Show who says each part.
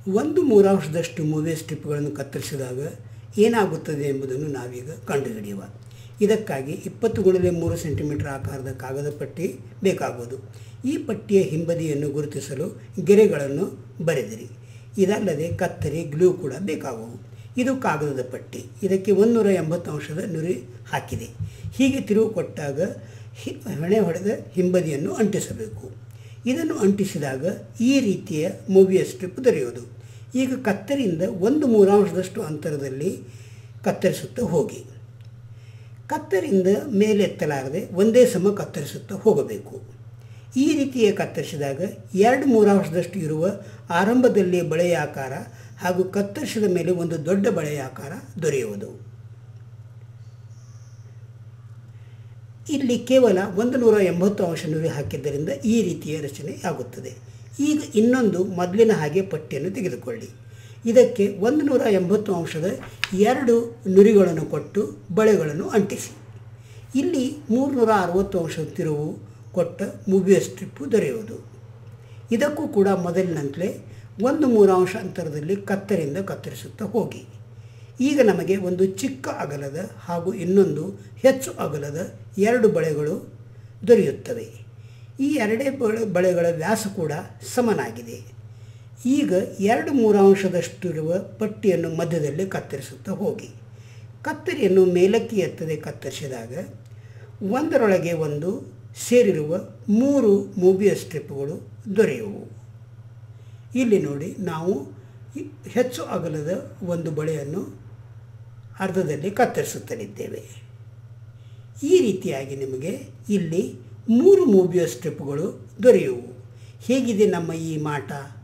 Speaker 1: ಒಂದು ಮೂರಾಂಶದಷ್ಟು ಮೂವೆ ಸ್ಟ್ರಿಪ್ಗಳನ್ನು ಕತ್ತರಿಸಿದಾಗ ಏನಾಗುತ್ತದೆ ಎಂಬುದನ್ನು ನಾವೀಗ ಕಂಡುಹಿಡಿಯುವ ಇದಕ್ಕಾಗಿ ಇಪ್ಪತ್ತು ಗುಣಲೆ ಮೂರು ಸೆಂಟಿಮೀಟರ್ ಆಕಾರದ ಕಾಗದ ಪಟ್ಟಿ ಬೇಕಾಗುವುದು ಈ ಪಟ್ಟಿಯ ಹಿಂಬದಿಯನ್ನು ಗುರುತಿಸಲು ಗೆರೆಗಳನ್ನು ಬರೆದಿರಿ ಇದಲ್ಲದೆ ಕತ್ತರಿ ಗ್ಲೂ ಕೂಡ ಬೇಕಾಗುವು ಇದು ಕಾಗದದ ಪಟ್ಟಿ ಇದಕ್ಕೆ ಒಂದೂರ ಎಂಬತ್ತು ಅಂಶದ ನುರಿ ಹಾಕಿದೆ ಹೀಗೆ ತಿರುವು ಕೊಟ್ಟಾಗ ಹಿ ಹೆಣೆ ಹೊಡೆದ ಹಿಂಬದಿಯನ್ನು ಅಂಟಿಸಬೇಕು ಇದನ್ನು ಅಂಟಿಸಿದಾಗ ಈ ರೀತಿಯ ಮೂವಿಯ ಸ್ಟ್ರಿಪ್ ದೊರೆಯುವುದು ಈಗ ಕತ್ತರಿಯಿಂದ ಒಂದು ಮೂರಾಂಶದಷ್ಟು ಅಂತರದಲ್ಲಿ ಕತ್ತರಿಸುತ್ತಾ ಹೋಗಿ ಕತ್ತರಿಂದ ಮೇಲೆತ್ತಲಾರದೆ ಒಂದೇ ಸಮ ಕತ್ತರಿಸುತ್ತಾ ಹೋಗಬೇಕು ಈ ರೀತಿಯ ಕತ್ತರಿಸಿದಾಗ ಎರಡು ಮೂರಾಂಶದಷ್ಟು ಇರುವ ಆರಂಭದಲ್ಲಿ ಬಳೆಯ ಆಕಾರ ಹಾಗೂ ಕತ್ತರಿಸಿದ ಮೇಲೆ ಒಂದು ದೊಡ್ಡ ಬಳೆಯ ಆಕಾರ ದೊರೆಯುವುದು ಇಲ್ಲಿ ಕೇವಲ ಒಂದು ನೂರ ಎಂಬತ್ತು ಅಂಶ ನುರಿ ಹಾಕಿದ್ದರಿಂದ ಈ ರೀತಿಯ ರಚನೆ ಆಗುತ್ತದೆ ಈಗ ಇನ್ನೊಂದು ಮೊದಲಿನ ಹಾಗೆ ಪಟ್ಟಿಯನ್ನು ತೆಗೆದುಕೊಳ್ಳಿ ಇದಕ್ಕೆ ಒಂದು ನೂರ ಎಂಬತ್ತು ಅಂಶದ ಎರಡು ನುರಿಗಳನ್ನು ಕೊಟ್ಟು ಬಳೆಗಳನ್ನು ಅಂಟಿಸಿ ಇಲ್ಲಿ ಮೂರುನೂರ ಅರವತ್ತು ಅಂಶದ ತಿರುವು ಕೊಟ್ಟ ಮುಗಿಯ ಸ್ಟ್ರಿಪ್ಪು ದೊರೆಯುವುದು ಇದಕ್ಕೂ ಕೂಡ ಮೊದಲಿನಂತಲೇ ಒಂದು ಮೂರಾಂಶ ಅಂತರದಲ್ಲಿ ಕತ್ತರಿಂದ ಕತ್ತರಿಸುತ್ತಾ ಹೋಗಿ ಈಗ ನಮಗೆ ಒಂದು ಚಿಕ್ಕ ಅಗಲದ ಹಾಗೂ ಇನ್ನೊಂದು ಹೆಚ್ಚು ಅಗಲದ ಎರಡು ಬಳೆಗಳು ದೊರೆಯುತ್ತವೆ ಈ ಎರಡೇ ಬಳೆ ಬಳೆಗಳ ವ್ಯಾಸ ಕೂಡ ಸಮನಾಗಿದೆ ಈಗ ಎರಡು ಮೂರಾಂಶದಷ್ಟಿರುವ ಪಟ್ಟಿಯನ್ನು ಮಧ್ಯದಲ್ಲಿ ಕತ್ತರಿಸುತ್ತಾ ಹೋಗಿ ಕತ್ತರಿಯನ್ನು ಮೇಲಕ್ಕೆ ಎತ್ತದೆ ಕತ್ತರಿಸಿದಾಗ ಒಂದರೊಳಗೆ ಒಂದು ಸೇರಿರುವ ಮೂರು ಮೂವಿಯ ಸ್ಟ್ರಿಪ್ಗಳು ದೊರೆಯುವು ಇಲ್ಲಿ ನೋಡಿ ನಾವು ಹೆಚ್ಚು ಅಗಲದ ಒಂದು ಬಳೆಯನ್ನು ಅರ್ಧದಲ್ಲಿ ಕತ್ತರಿಸುತ್ತಲಿದ್ದೇವೆ ಈ ರೀತಿಯಾಗಿ ನಿಮಗೆ ಇಲ್ಲಿ ಮೂರು ಮೂವಿಯ ಸ್ಟ್ರಿಪ್ಗಳು ದೊರೆಯುವು ಹೇಗಿದೆ ನಮ್ಮ ಈ ಮಾಟ